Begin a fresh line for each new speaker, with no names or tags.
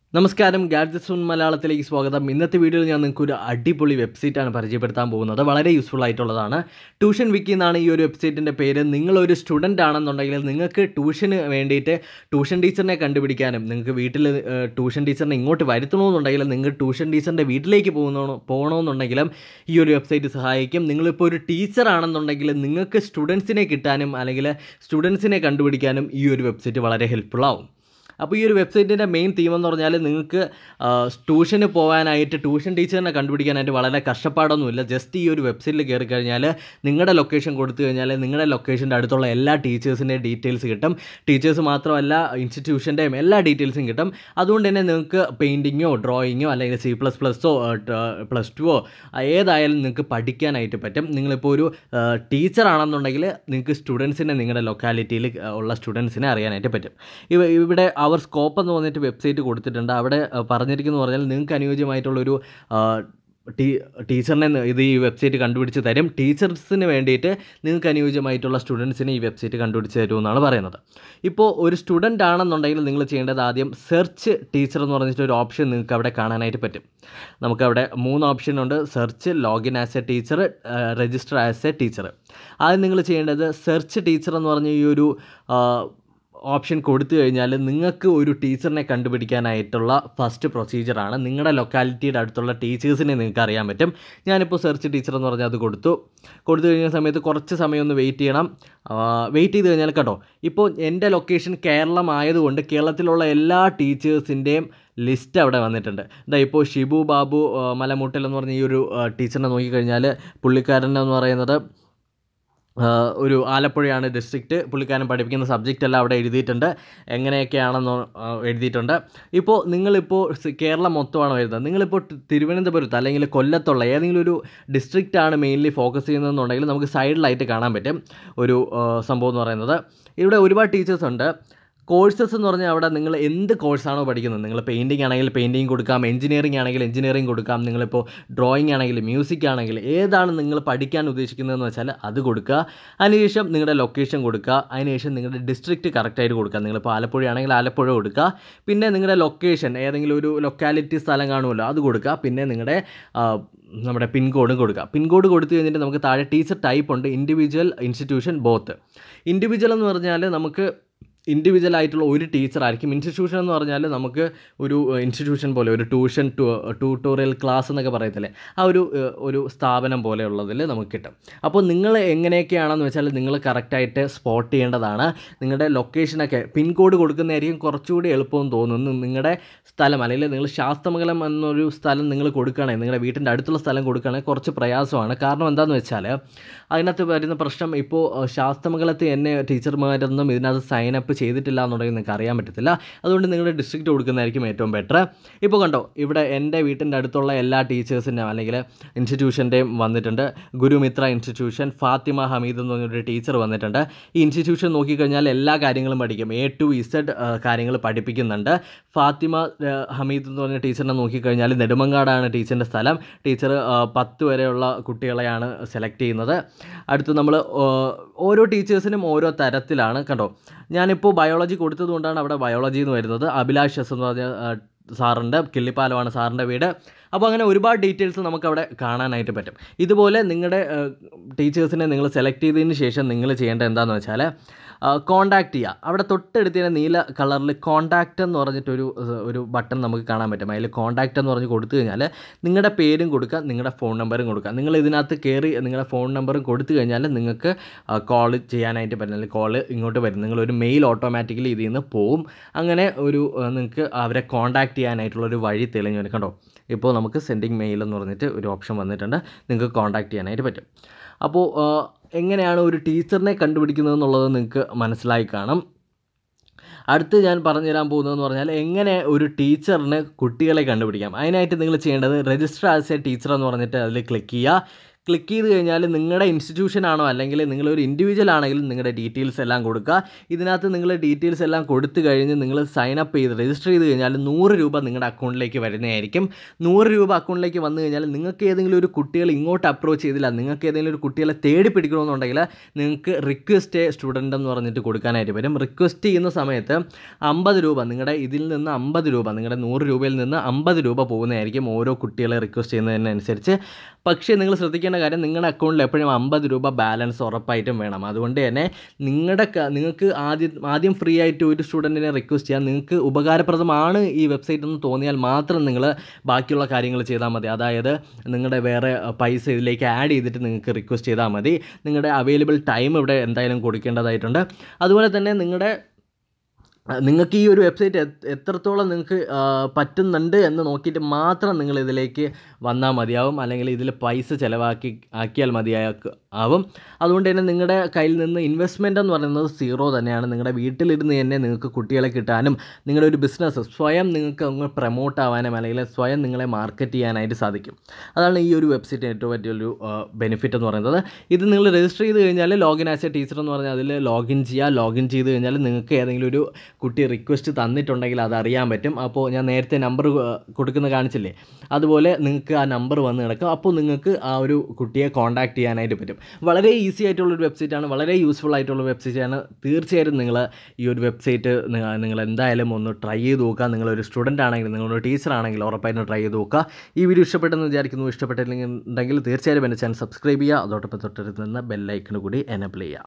നമസ്കാരം gadgets on മലയാളത്തിലേക്ക് സ്വാഗതം ഇന്നത്തെ വീഡിയോയിൽ ഞാൻ നിങ്ങൾക്ക് ഒരു അടിപൊളി വെബ്സൈറ്റാണ് പരിചയപ്പെടുത്താൻ പോകുന്നത് വളരെ യൂസ്ഫുൾ ആയിട്ടുള്ളതാണ് ട്യൂഷൻ വിക്കി എന്നാണ് ഈ ഒരു വെബ്സൈറ്റിൻ്റെ പേര് നിങ്ങളൊരു സ്റ്റുഡൻ്റ് ആണെന്നുണ്ടെങ്കിൽ നിങ്ങൾക്ക് ട്യൂഷന് വേണ്ടിയിട്ട് ട്യൂഷൻ ടീച്ചറിനെ കണ്ടുപിടിക്കാനും നിങ്ങൾക്ക് വീട്ടിൽ ട്യൂഷൻ ടീച്ചറിനെ ഇങ്ങോട്ട് വരുത്തണമെന്നുണ്ടെങ്കിൽ നിങ്ങൾ ട്യൂഷൻ ടീച്ചറിൻ്റെ വീട്ടിലേക്ക് പോകുന്നോ പോകണമെന്നുണ്ടെങ്കിലും ഈ ഒരു വെബ്സൈറ്റ് സഹായിക്കും നിങ്ങളിപ്പോൾ ഒരു ടീച്ചർ ആണെന്നുണ്ടെങ്കിൽ നിങ്ങൾക്ക് സ്റ്റുഡൻസിനെ കിട്ടാനും അല്ലെങ്കിൽ സ്റ്റുഡൻസിനെ കണ്ടുപിടിക്കാനും ഈ ഒരു വെബ്സൈറ്റ് വളരെ ഹെൽപ്ഫുൾ ആവും അപ്പോൾ ഈ ഒരു വെബ്സൈറ്റിൻ്റെ മെയിൻ തീം എന്ന് പറഞ്ഞാൽ നിങ്ങൾക്ക് ട്യൂഷന് പോകാനായിട്ട് ട്യൂഷൻ ടീച്ചറിനെ കണ്ടുപിടിക്കാനായിട്ട് വളരെ കഷ്ടപ്പാടൊന്നുമില്ല ജസ്റ്റ് ഈ ഒരു വെബ്സൈറ്റിൽ കയറി കഴിഞ്ഞാൽ നിങ്ങളുടെ ലൊക്കേഷൻ കൊടുത്തു കഴിഞ്ഞാൽ നിങ്ങളുടെ ലൊക്കേഷൻ്റെ അടുത്തുള്ള എല്ലാ ടീച്ചേഴ്സിൻ്റെയും ഡീറ്റെയിൽസ് കിട്ടും ടീച്ചേഴ്സ് മാത്രമല്ല ഇൻസ്റ്റിറ്റ്യൂഷൻ്റെയും എല്ലാ ഡീറ്റെയിൽസും കിട്ടും അതുകൊണ്ട് തന്നെ നിങ്ങൾക്ക് പെയിൻറ്റിങ്ങോ ഡ്രോയിങ്ങോ അല്ലെങ്കിൽ സി പ്ലസ് പ്ലസ്സോ പ്ലസ് ടുവോ ഏതായാലും നിങ്ങൾക്ക് പഠിക്കാനായിട്ട് പറ്റും നിങ്ങളിപ്പോൾ ഒരു ടീച്ചർ ആണെന്നുണ്ടെങ്കിൽ നിങ്ങൾക്ക് സ്റ്റുഡൻസിനെ നിങ്ങളുടെ ലൊക്കാലിറ്റിയിൽ ഉള്ള സ്റ്റുഡൻസിനെ അറിയാനായിട്ട് പറ്റും ഇവ ഇവിടെ അവർ സ്കോപ്പ് എന്ന് പറഞ്ഞിട്ട് വെബ്സൈറ്റ് കൊടുത്തിട്ടുണ്ട് അവിടെ പറഞ്ഞിരിക്കുന്നു പറഞ്ഞാൽ നിങ്ങൾക്ക് അനുയോജ്യമായിട്ടുള്ളൊരു ടീ ടീച്ചറിനെ ഇത് ഈ വെബ്സൈറ്റ് കണ്ടുപിടിച്ച് തരും ടീച്ചേഴ്സിന് വേണ്ടിയിട്ട് നിങ്ങൾക്ക് അനുയോജ്യമായിട്ടുള്ള സ്റ്റുഡൻസിനെ ഈ വെബ്സൈറ്റ് കണ്ടുപിടിച്ച് തരുമെന്നാണ് പറയുന്നത് ഇപ്പോൾ ഒരു സ്റ്റുഡൻ്റ് ആണെന്നുണ്ടെങ്കിൽ നിങ്ങൾ ചെയ്യേണ്ടത് ആദ്യം സെർച്ച് ടീച്ചർ എന്ന് പറഞ്ഞിട്ട് ഒരു ഓപ്ഷൻ നിങ്ങൾക്ക് അവിടെ കാണാനായിട്ട് പറ്റും നമുക്കവിടെ മൂന്ന് ഓപ്ഷൻ ഉണ്ട് search login as a teacher register as a teacher ആദ്യം നിങ്ങൾ ചെയ്യേണ്ടത് സെർച്ച് ടീച്ചർ എന്ന് പറഞ്ഞ ഈ ഒരു ഓപ്ഷൻ കൊടുത്തു കഴിഞ്ഞാൽ നിങ്ങൾക്ക് ഒരു ടീച്ചറിനെ കണ്ടുപിടിക്കാനായിട്ടുള്ള ഫസ്റ്റ് പ്രൊസീജിയറാണ് നിങ്ങളുടെ ലൊക്കാലിറ്റിയുടെ അടുത്തുള്ള ടീച്ചേഴ്സിനെ നിങ്ങൾക്ക് അറിയാൻ പറ്റും ഞാനിപ്പോൾ സെർച്ച് ടീച്ചർ എന്ന് പറഞ്ഞാൽ അത് കൊടുത്തു കൊടുത്തു കഴിഞ്ഞ സമയത്ത് കുറച്ച് സമയം ഒന്ന് വെയിറ്റ് ചെയ്യണം വെയിറ്റ് ചെയ്ത് കഴിഞ്ഞാൽ കേട്ടോ ഇപ്പോൾ എൻ്റെ ലൊക്കേഷൻ കേരളം ആയതുകൊണ്ട് കേരളത്തിലുള്ള എല്ലാ ടീച്ചേഴ്സിൻ്റെയും ലിസ്റ്റ് അവിടെ വന്നിട്ടുണ്ട് ഇതാ ഇപ്പോൾ ഷിബു ബാബു മലമുട്ടൽ എന്ന് പറഞ്ഞ ഈ ഒരു ടീച്ചറിനെ നോക്കിക്കഴിഞ്ഞാൽ പുള്ളിക്കാരൻ എന്ന് പറയുന്നത് ഒരു ആലപ്പുഴയാണ് ഡിസ്ട്രിക്റ്റ് പുള്ളിക്കാരൻ പഠിപ്പിക്കുന്ന സബ്ജക്റ്റ് എല്ലാം അവിടെ എഴുതിയിട്ടുണ്ട് എങ്ങനെയൊക്കെയാണെന്ന് എഴുതിയിട്ടുണ്ട് ഇപ്പോൾ നിങ്ങളിപ്പോൾ കേരളം മൊത്തമാണ് വരുന്നത് നിങ്ങളിപ്പോൾ തിരുവനന്തപുരത്ത് അല്ലെങ്കിൽ കൊല്ലത്തുള്ള ഏതെങ്കിലും ഒരു ഡിസ്ട്രിക്റ്റാണ് മെയിൻലി ഫോക്കസ് ചെയ്യുന്നതെന്നുണ്ടെങ്കിൽ നമുക്ക് സൈഡിലായിട്ട് കാണാൻ പറ്റും ഒരു സംഭവം എന്ന് പറയുന്നത് ഇവിടെ ഒരുപാട് ടീച്ചേഴ്സ് ഉണ്ട് കോഴ്സസ് എന്ന് പറഞ്ഞാൽ അവിടെ നിങ്ങൾ എന്ത് കോഴ്സാണോ പഠിക്കുന്നത് നിങ്ങൾ പെയിൻറ്റിംഗ് ആണെങ്കിൽ പെയിൻറ്റിംഗ് കൊടുക്കാം എഞ്ചിനീയറിംഗ് ആണെങ്കിൽ എഞ്ചിനീയറിംഗ് കൊടുക്കാം നിങ്ങളിപ്പോൾ ഡ്രോയിങ് ആണെങ്കിൽ മ്യൂസിക് ആണെങ്കിൽ ഏതാണ് നിങ്ങൾ പഠിക്കാൻ ഉദ്ദേശിക്കുന്നതെന്ന് വെച്ചാൽ അത് കൊടുക്കുക അതിനുശേഷം നിങ്ങളുടെ ലൊക്കേഷൻ കൊടുക്കുക അതിനുശേഷം നിങ്ങളുടെ ഡിസ്ട്രിക്റ്റ് കറക്റ്റായിട്ട് കൊടുക്കുക നിങ്ങളിപ്പോൾ ആലപ്പുഴ ആണെങ്കിൽ ആലപ്പുഴ കൊടുക്കുക പിന്നെ നിങ്ങളുടെ ലൊക്കേഷൻ ഏതെങ്കിലും ഒരു ലൊക്കാലിറ്റി സ്ഥലം കാണുമല്ലോ അത് കൊടുക്കുക പിന്നെ നിങ്ങളുടെ നമ്മുടെ പിൻകോഡും കൊടുക്കുക പിൻകോഡ് കൊടുത്തു കഴിഞ്ഞിട്ട് നമുക്ക് താഴെ ടീച്ചർ ടൈപ്പ് ഉണ്ട് ഇൻഡിവിജ്വൽ ഇൻസ്റ്റിറ്റ്യൂഷൻ ബോത്ത് ഇൻഡിവിജ്വൽ എന്ന് പറഞ്ഞാൽ നമുക്ക് ഇൻഡിവിജ്വൽ ആയിട്ടുള്ള ഒരു ടീച്ചർ ആയിരിക്കും ഇൻസ്റ്റിറ്റ്യൂഷൻ എന്ന് പറഞ്ഞാൽ നമുക്ക് ഒരു ഇൻസ്റ്റിറ്റ്യൂഷൻ പോലെ ഒരു ട്യൂഷൻ ട്യൂട്ടോറിയൽ ക്ലാസ് എന്നൊക്കെ പറയത്തില്ലേ ആ ഒരു ഒരു സ്ഥാപനം പോലെയുള്ളതിൽ നമുക്ക് കിട്ടും അപ്പോൾ നിങ്ങൾ എങ്ങനെയൊക്കെയാണെന്ന് വെച്ചാൽ നിങ്ങൾ കറക്റ്റായിട്ട് സ്പോട്ട് ചെയ്യേണ്ടതാണ് നിങ്ങളുടെ ലൊക്കേഷനൊക്കെ പിൻകോഡ് കൊടുക്കുന്നതായിരിക്കും കുറച്ചുകൂടി എളുപ്പമെന്ന് തോന്നുന്നു നിങ്ങളുടെ സ്ഥലം അല്ലെങ്കിൽ നിങ്ങൾ ശാസ്തമംഗലം എന്നൊരു സ്ഥലം നിങ്ങൾ കൊടുക്കുകയാണെങ്കിൽ നിങ്ങളുടെ വീട്ടിൻ്റെ അടുത്തുള്ള സ്ഥലം കൊടുക്കുകയാണെങ്കിൽ കുറച്ച് പ്രയാസമാണ് കാരണം എന്താണെന്ന് വെച്ചാൽ അതിനകത്ത് വരുന്ന പ്രശ്നം ഇപ്പോൾ ശാസ്തമംഗലത്ത് എന്നെ ടീച്ചർമാരൊന്നും ഇതിനകത്ത് സൈൻ അപ്പ് ചെയ്തിട്ടില്ല എന്നുണ്ടെങ്കിൽ നിങ്ങൾക്ക് അറിയാൻ പറ്റത്തില്ല അതുകൊണ്ട് നിങ്ങളുടെ ഡിസ്ട്രിക്റ്റ് കൊടുക്കുന്നതായിരിക്കും ഏറ്റവും ബെറ്റർ ഇപ്പോൾ കണ്ടോ ഇവിടെ എൻ്റെ വീട്ടിൻ്റെ അടുത്തുള്ള എല്ലാ ടീച്ചേഴ്സിൻ്റെയും അല്ലെങ്കിൽ ഇൻസ്റ്റിറ്റ്യൂഷൻ്റെയും വന്നിട്ടുണ്ട് ഗുരുമിത്ര ഇൻസ്റ്റിറ്റ്യൂഷൻ ഫാത്തിമ ഹമീദ് എന്ന് പറഞ്ഞൊരു ടീച്ചർ വന്നിട്ടുണ്ട് ഈ ഇൻസ്റ്റിറ്റ്യൂഷൻ നോക്കിക്കഴിഞ്ഞാൽ എല്ലാ കാര്യങ്ങളും പഠിക്കും എ ടു ഇസഡ് കാര്യങ്ങൾ പഠിപ്പിക്കുന്നുണ്ട് ഫാത്തിമ ഹമീദ് എന്ന് പറഞ്ഞ ടീച്ചറിനെ നോക്കിക്കഴിഞ്ഞാൽ നെടുമങ്ങാടാണ് ടീച്ചറിൻ്റെ സ്ഥലം ടീച്ചർ പത്ത് വരെയുള്ള കുട്ടികളെയാണ് സെലക്ട് ചെയ്യുന്നത് അടുത്ത് നമ്മൾ ഓരോ ടീച്ചേഴ്സിനും ഓരോ തരത്തിലാണ് കണ്ടോ ഞാനിപ്പോൾ ബയോളജി കൊടുത്തതുകൊണ്ടാണ് അവിടെ ബയോളജി എന്ന് വരുന്നത് അഭിലാഷ് എസ് എന്ന് പറഞ്ഞ സാറിൻ്റെ കിള്ളിപ്പാലമാണ് സാറിൻ്റെ വീട് അപ്പോൾ അങ്ങനെ ഒരുപാട് ഡീറ്റെയിൽസ് നമുക്കവിടെ കാണാനായിട്ട് പറ്റും ഇതുപോലെ നിങ്ങളുടെ ടീച്ചേഴ്സിനെ നിങ്ങൾ സെലക്ട് ചെയ്തതിന് ശേഷം നിങ്ങൾ ചെയ്യേണ്ടത് എന്താണെന്ന് വെച്ചാൽ കോണ്ടാക്ട് ചെയ്യുക അവിടെ തൊട്ടടുത്തിന് നീല കളറിൽ കോണ്ടാക്റ്റ് എന്ന് പറഞ്ഞിട്ടൊരു ഒരു ബട്ടൺ നമുക്ക് കാണാൻ പറ്റും അതിൽ കോണ്ടാക്റ്റ് എന്ന് പറഞ്ഞ് കൊടുത്തു കഴിഞ്ഞാൽ നിങ്ങളുടെ പേരും കൊടുക്കുക നിങ്ങളുടെ ഫോൺ നമ്പറും കൊടുക്കുക നിങ്ങൾ ഇതിനകത്ത് കയറി നിങ്ങളുടെ ഫോൺ നമ്പറും കൊടുത്തു കഴിഞ്ഞാൽ നിങ്ങൾക്ക് കോൾ ചെയ്യാനായിട്ട് പറ്റും അല്ലെങ്കിൽ കോൾ ഇങ്ങോട്ട് വരും നിങ്ങളൊരു മെയിൽ ഓട്ടോമാറ്റിക്കലി ഇതിൽ നിന്ന് പോവും അങ്ങനെ ഒരു നിങ്ങൾക്ക് അവരെ കോണ്ടാക്ട് ചെയ്യാനായിട്ടുള്ളൊരു വഴി തെളിഞ്ഞു വരും കണ്ടോ ഇപ്പോൾ നമുക്ക് സെൻഡിങ് മെയിൽ എന്ന് പറഞ്ഞിട്ട് ഒരു ഓപ്ഷൻ വന്നിട്ടുണ്ട് നിങ്ങൾക്ക് കോണ്ടാക്ട് ചെയ്യാനായിട്ട് പറ്റും അപ്പോൾ എങ്ങനെയാണ് ഒരു ടീച്ചറിനെ കണ്ടുപിടിക്കുന്നത് എന്നുള്ളത് നിങ്ങൾക്ക് മനസ്സിലായി കാണും അടുത്ത് ഞാൻ പറഞ്ഞു തരാൻ പോകുന്നതെന്ന് പറഞ്ഞാൽ എങ്ങനെ ഒരു ടീച്ചറിന് കുട്ടികളെ കണ്ടുപിടിക്കാം അതിനായിട്ട് നിങ്ങൾ ചെയ്യേണ്ടത് രജിസ്റ്റർ ആസ് എ ടീച്ചർ എന്ന് പറഞ്ഞിട്ട് അതിൽ ക്ലിക്ക് ചെയ്യുക ക്ലിക്ക് ചെയ്ത് കഴിഞ്ഞാൽ നിങ്ങളുടെ ഇൻസ്റ്റിറ്റ്യൂഷൻ ആണോ അല്ലെങ്കിൽ നിങ്ങളൊരു ഇൻഡിവിജ്വൽ ആണെങ്കിലും നിങ്ങളുടെ ഡീറ്റെയിൽസ് എല്ലാം കൊടുക്കുക ഇതിനകത്ത് നിങ്ങൾ ഡീറ്റെയിൽസ് എല്ലാം കൊടുത്തു കഴിഞ്ഞ് നിങ്ങൾ സൈൻ അപ്പ് ചെയ്ത് രജിസ്റ്റർ ചെയ്ത് കഴിഞ്ഞാൽ നൂറ് രൂപ നിങ്ങളുടെ അക്കൗണ്ടിലേക്ക് വരുന്നതായിരിക്കും നൂറ് രൂപ അക്കൗണ്ടിലേക്ക് വന്നു കഴിഞ്ഞാൽ നിങ്ങൾക്ക് ഏതെങ്കിലും ഒരു കുട്ടികൾ ഇങ്ങോട്ട് അപ്രോച്ച് ചെയ്തില്ല നിങ്ങൾക്ക് ഏതെങ്കിലും ഒരു കുട്ടികളെ തേടി പിടിക്കണമെന്നുണ്ടെങ്കിൽ നിങ്ങൾക്ക് റിക്വസ്റ്റ് സ്റ്റുഡൻ്റ് എന്ന് പറഞ്ഞിട്ട് കൊടുക്കാനായിട്ട് വരും റിക്വസ്റ്റ് ചെയ്യുന്ന സമയത്ത് അമ്പത് രൂപ നിങ്ങളുടെ ഇതിൽ നിന്ന് അമ്പത് രൂപ നിങ്ങളുടെ നൂറ് രൂപയിൽ നിന്ന് അമ്പത് രൂപ പോകുന്നതായിരിക്കും ഓരോ കുട്ടികളെ റിക്വസ്റ്റ് ചെയ്യുന്നതിനനുസരിച്ച് പക്ഷേ നിങ്ങൾ ശ്രദ്ധിക്കേണ്ട കാര്യം നിങ്ങളുടെ അക്കൗണ്ടിൽ എപ്പോഴും അമ്പത് രൂപ ബാലൻസ് ഉറപ്പായിട്ടും വേണം അതുകൊണ്ട് തന്നെ നിങ്ങളുടെ ക- നിങ്ങൾക്ക് ആദ്യം ആദ്യം ഫ്രീ ആയിട്ട് ഒരു സ്റ്റുഡൻറ്റിനെ റിക്വസ്റ്റ് ചെയ്യാൻ നിങ്ങൾക്ക് ഉപകാരപ്രദമാണ് ഈ വെബ്സൈറ്റ് എന്ന് തോന്നിയാൽ മാത്രം നിങ്ങൾ ബാക്കിയുള്ള കാര്യങ്ങൾ ചെയ്താൽ മതി അതായത് നിങ്ങളുടെ വേറെ അഹ്, പൈസ ഇതിലേക്ക് ആഡ് ചെയ്തിട്ട് നിങ്ങൾക്ക് റിക്വസ്റ്റ് ചെയ്താൽ മതി നിങ്ങളുടെ അവൈലബിൾ ടൈം ഇവിടെ എന്തായാലും കൊടുക്കേണ്ടതായിട്ടുണ്ട് അതുപോലെ തന്നെ നിങ്ങളുടെ അഹ് നിങ്ങൾക്ക് ഈ ഒരു വെബ്സൈറ്റ് എ- എത്രത്തോളം നിങ്ങൾക്ക് ആ, പറ്റുന്നുണ്ട് എന്ന് നോക്കിയിട്ട് മാത്രം നിങ്ങൾ ഇതിലേക്ക് വന്നാൽ മതിയാവും അല്ലെങ്കിൽ ഇതിൽ പൈസ ചിലവാക്കി ആക്കിയാൽ മതിയാക്കും ആവും അതുകൊണ്ട് തന്നെ നിങ്ങളുടെ കയ്യിൽ നിന്ന് ഇൻവെസ്റ്റ്മെൻ്റ് എന്ന് പറയുന്നത് സീറോ തന്നെയാണ് നിങ്ങളുടെ വീട്ടിലിരുന്ന് തന്നെ നിങ്ങൾക്ക് കുട്ടികളെ കിട്ടാനും നിങ്ങളുടെ ഒരു ബിസിനസ് സ്വയം നിങ്ങൾക്ക് അങ്ങ് പ്രൊമോട്ട് ആവാനും അല്ലെങ്കിൽ സ്വയം നിങ്ങളെ മാർക്കറ്റ് ചെയ്യാനായിട്ട് സാധിക്കും അതാണ് ഈ ഒരു വെബ്സൈറ്റ് ഏറ്റവും വലിയൊരു ബെനിഫിറ്റ് എന്ന് പറയുന്നത് ഇത് നിങ്ങൾ രജിസ്റ്റർ ചെയ്ത് കഴിഞ്ഞാൽ ലോഗിൻ ആസ് എ ടീച്ചർ എന്ന് പറഞ്ഞാൽ അതിൽ ലോഗിൻ ചെയ്യുക ലോഗിൻ ചെയ്ത് കഴിഞ്ഞാൽ നിങ്ങൾക്ക് ഏതെങ്കിലും ഒരു കുട്ടി റിക്വസ്റ്റ് തന്നിട്ടുണ്ടെങ്കിൽ അത് അറിയാൻ പറ്റും അപ്പോൾ ഞാൻ നേരത്തെ നമ്പർ കൊടുക്കുന്ന കാണിച്ചില്ലേ അതുപോലെ നിങ്ങൾക്ക് ആ നമ്പർ വന്ന് കിടക്കും അപ്പോൾ നിങ്ങൾക്ക് ആ ഒരു കുട്ടിയെ കോൺടാക്ട് ചെയ്യാനായിട്ട് പറ്റും വളരെ ഈസി ആയിട്ടുള്ളൊരു വെബ്സൈറ്റാണ് വളരെ യൂസ്ഫുൾ ആയിട്ടുള്ള വെബ്സൈറ്റാണ് തീർച്ചയായിട്ടും നിങ്ങൾ ഈ ഒരു വെബ്സൈറ്റ് നിങ്ങൾ എന്തായാലും ഒന്ന് ട്രൈ ചെയ്ത് നോക്കുക നിങ്ങളൊരു സ്റ്റുഡൻ്റ് ആണെങ്കിൽ നിങ്ങളൊരു ടീച്ചർ ആണെങ്കിൽ ഉറപ്പായിട്ടും ട്രൈ ചെയ്ത് നോക്കുക ഈ വീഡിയോ ഇഷ്ടപ്പെട്ടെന്ന് വിചാരിക്കുന്നു ഇഷ്ടപ്പെട്ടില്ലെങ്കിൽ ഉണ്ടെങ്കിൽ തീർച്ചയായും എൻ്റെ ചാനൽ സബ്സ്ക്രൈബ് ചെയ്യുക അതോടൊപ്പം തൊട്ടടുത്ത് നിന്ന് ബെല്ലൈക്കണ് കൂടി എനബിൾ ചെയ്യുക